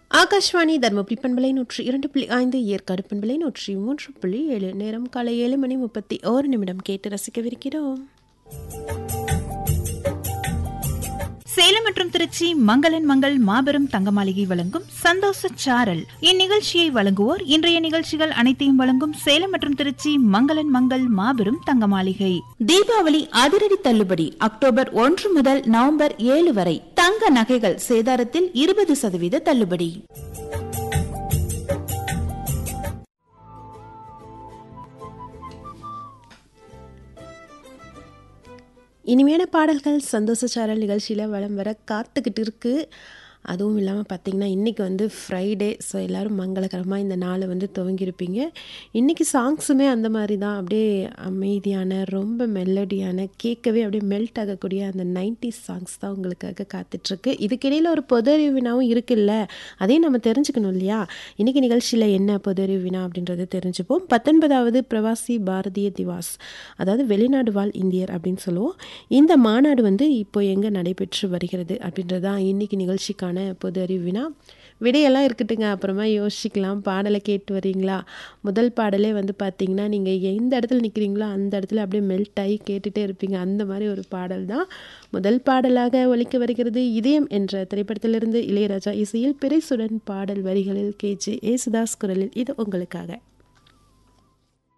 ஆகாஷ்வாணி தர்மபுரி பண்பலை நூற்றி இரண்டு புள்ளி ஐந்து ஏற்காடு பண்பலை நூற்றி மூன்று புள்ளி ஏழு நேரம் காலை ஏழு மணி முப்பத்தி ஓரு நிமிடம் கேட்டு ரசிக்கவிருக்கிறோம் சேலம் மற்றும் திருச்சி மங்களன் மங்கள் மாபெரும் தங்க மாளிகை வழங்கும் சந்தோஷ சாரல் இந்நிகழ்ச்சியை வழங்குவோர் இன்றைய நிகழ்ச்சிகள் அனைத்தையும் வழங்கும் சேலம் மற்றும் திருச்சி மங்களன் மங்கள் மாபெரும் தங்க மாளிகை தீபாவளி அதிரடி தள்ளுபடி அக்டோபர் ஒன்று முதல் நவம்பர் ஏழு வரை தங்க நகைகள் சேதாரத்தில் இருபது சதவீத தள்ளுபடி இனிமையான பாடல்கள் சந்தோஷ சாரல் நிகழ்ச்சியில் வலம் வர காத்துக்கிட்டு இருக்கு அதுவும் இல்லாமல் பார்த்தீங்கன்னா இன்றைக்கி வந்து ஃப்ரைடே ஸோ எல்லோரும் மங்களகரமாக இந்த நாளை வந்து துவங்கியிருப்பீங்க இன்றைக்கி சாங்ஸுமே அந்த மாதிரி தான் அப்படியே அமைதியான ரொம்ப மெலடியான கேட்கவே அப்படியே மெல்ட் ஆகக்கூடிய அந்த நைன்டி சாங்ஸ் தான் உங்களுக்காக காத்துட்ருக்கு இதுக்கிடையில் ஒரு பொதறிவு வினாவும் இருக்குல்ல அதையும் நம்ம தெரிஞ்சுக்கணும் இல்லையா இன்றைக்கி நிகழ்ச்சியில் என்ன பொதறிவு வினா அப்படின்றத தெரிஞ்சுப்போம் பத்தொன்பதாவது பிரவாசி பாரதிய திவாஸ் அதாவது வெளிநாடு வாழ் இந்தியர் அப்படின்னு சொல்லுவோம் இந்த மாநாடு வந்து இப்போ எங்கே நடைபெற்று வருகிறது அப்படின்றது தான் இன்றைக்கி நிகழ்ச்சிக்கான பொது அறிவினா விடையெல்லாம் இருக்கட்டுங்க அப்புறமா யோசிக்கலாம் பாடலை கேட்டு வரீங்களா முதல் பாடலே வந்து பார்த்தீங்கன்னா நீங்கள் எந்த இடத்துல நிற்கிறீங்களோ அந்த இடத்துல அப்படியே மெல்ட் ஆகி கேட்டுகிட்டே இருப்பீங்க அந்த மாதிரி ஒரு பாடல் தான் முதல் பாடலாக ஒலிக்க வருகிறது இதயம் என்ற திரைப்படத்திலிருந்து இளையராஜா இசையில் பிறைசுடன் பாடல் வரிகளில் கே ஜே ஏசுதாஸ் குரலில் இது உங்களுக்காக